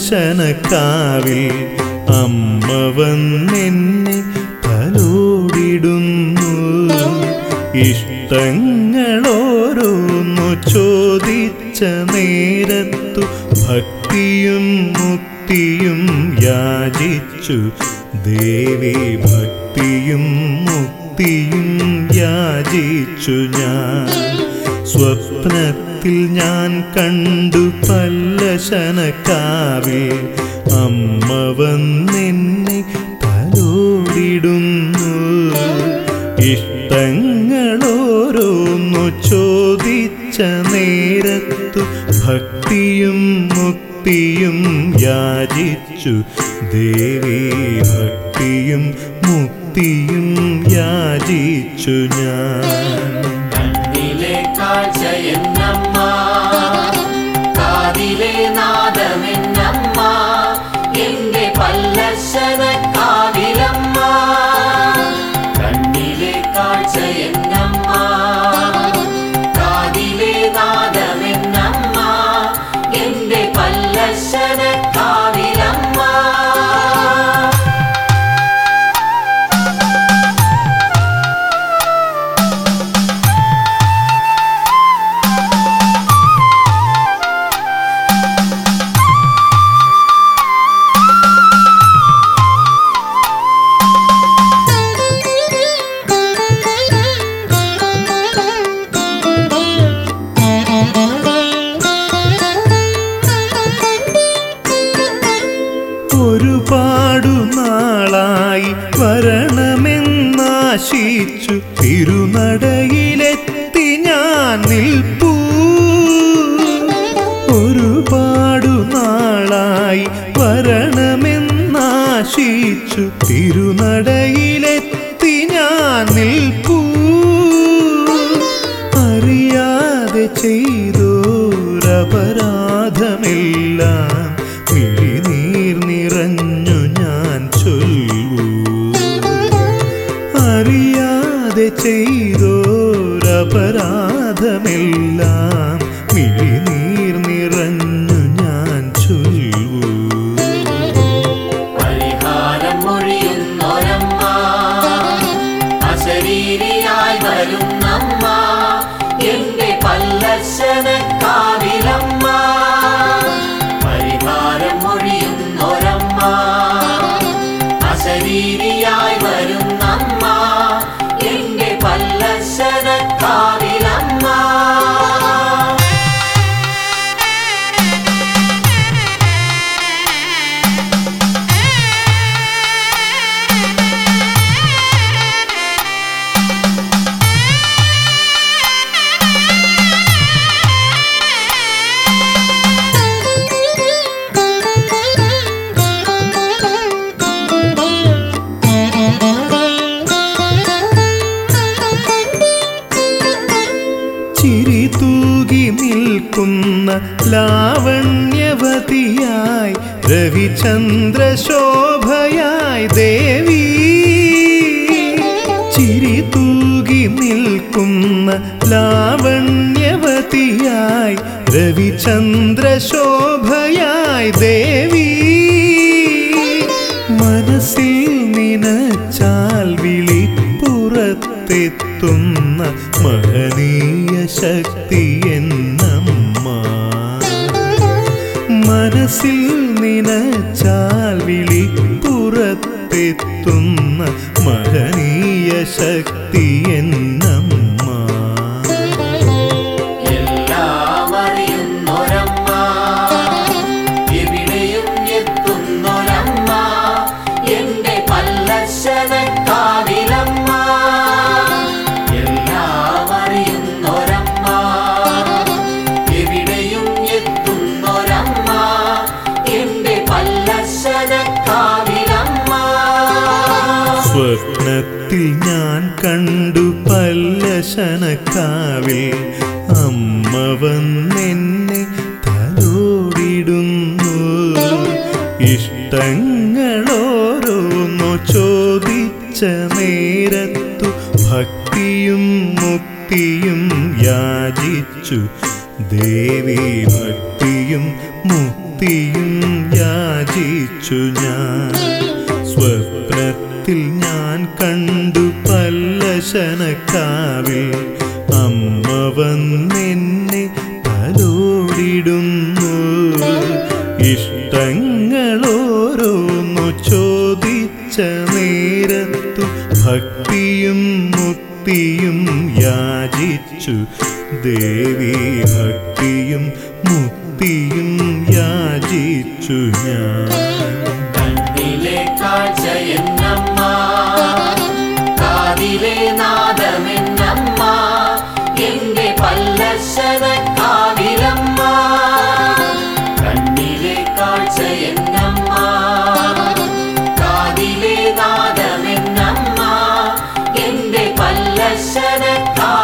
പല്ലശനക്കാവിൽ അമ്മ വന്നെന്നെ തലോടിടുന്നു ഇഷ്ടങ്ങളോരോന്നു ചോദിച്ച നേരത്തു ഭക്തിയും മുക്തിയും യാചിച്ചു ദേവി ഭക്തിയും മുക്തിയും യാചിച്ചു ഞാൻ സ്വപ്നത്തിൽ ഞാൻ കണ്ടു പല്ലശനക്കാവിൽ അമ്മ വന്നെന്നെ തലോടിടുന്നു ഇഷ്ടങ്ങളോരോന്നു ചോദിച്ച നേരത്തു ഭക്തിയും മുക്തിയും യാചിച്ചു ദേവി ഭക്തിയും മുക്തിയും യാചിച്ചു ഞാൻ കണ്ണിലെ കാഴ്ചയെന്നമ്മ കാതിലെ നാദമെന്നമ്മ എന്റെ പല്ലശന കാവിലമ്മ കണ്ണിലെ കാഴ്ചയെന്നമ്മ കാതിലെ നാദമെന്നമ്മ എന്റെ പല്ലശന കാവിലമ്മ ഒരുപാടു നാളായി വരണമെന്നാശിച്ചു തിരുനടയിലെത്തി ഞാൻ നിൽപ്പൂ ഒരുപാടു നാളായി വരണമെന്നാശിച്ചു തിരുനടയിലെത്തി ഞാൻ നിൽപ്പൂ അറിയാതെ ചെയ്തോരപരാധമെല്ലാം മിഴിനീർ നിറഞ്ഞു ഞാൻ ചൊല്ലൂ അറിയാതെ ചെയ്തോരപരാധമെല്ലാം മിഴിനീർ നിറഞ്ഞു ഞാൻ ചൊല്ലൂ പരിഹാരം മൊഴിയുന്നൊരമ്മ അശരീരിയായി വരുന്നമ്മ എന്റെ പല്ലശന കാവിലമ്മ പരിഹാരം മൊഴിയുന്നൊരമ്മ അശരീരിയായി വരുന്നമ്മ എന്റെ പല്ലശന കാവിലമ്മ ചിരി തൂകി നിൽക്കുന്ന ലാവണ്യവതിയായി രവിചന്ദ്ര ശോഭയായി ദേവി ചിരി തൂകി നിൽക്കുന്ന ലാവണ്യവതിയായി രവിചന്ദ്ര ശോഭയായി ദേവി മനസ്സിൽ നിനച്ചാൽ വിളിപ്പുറത്തെത്തുന്ന മഹനീയ ശക്തി എന്നമ്മ മനസ്സിൽ നിനച്ചാൽ വിളിപ്പുറത്തെത്തുന്ന മഹനീയ ശക്തി എന്നമ്മ എല്ലാം അറിയുന്നൊരമ്മ എവിടെയും എത്തുന്നൊരമ്മ എന്റെ പല്ലശന കാവിലമ്മ എല്ലാം അറിയുന്നൊരമ്മ എവിടെയും എത്തുന്നൊരമ്മ എന്റെ പല്ലശന കാവിലമ്മ സ്വപ്നത്തിൽ ഞാൻ കണ്ടു പല്ലശനക്കാവിൽ അമ്മ വന്നെന്നെ തലോടിടുന്നു ഇഷ്ടങ്ങളോരോന്നു ചോദിച്ച നേരത്തു ഭക്തിയും മുക്തിയും യാചിച്ചു ദേവി ഭക്തിയും മുക്തി മുക്തിയും യാചിച്ചു ഞാൻ സ്വപ്നത്തിൽ ഞാൻ കണ്ടു പല്ലശനക്കാവിൽ അമ്മ വന്നെന്നെ തലോടിടുന്നു ഇഷ്ടങ്ങളോരോന്നു ചോദിച്ച നേരത്തു ഭക്തിയും മുക്തിയും യാചിച്ചു ദേവി ഭക്തിയും മുക്തിയും യാചിച്ചു ഞാൻ കണ്ണിലെ കാഴ്ച എന്നമ്മ കാതിലെ നാദമെന്നമ്മ എന്റെ പല്ലശന കാവിലമ്മ കണ്ണിലെ കാഴ്ച എന്നമ്മ കാതിലെ നാദമെന്നമ്മ എന്റെ പല്ലശന കാവിലമ്മ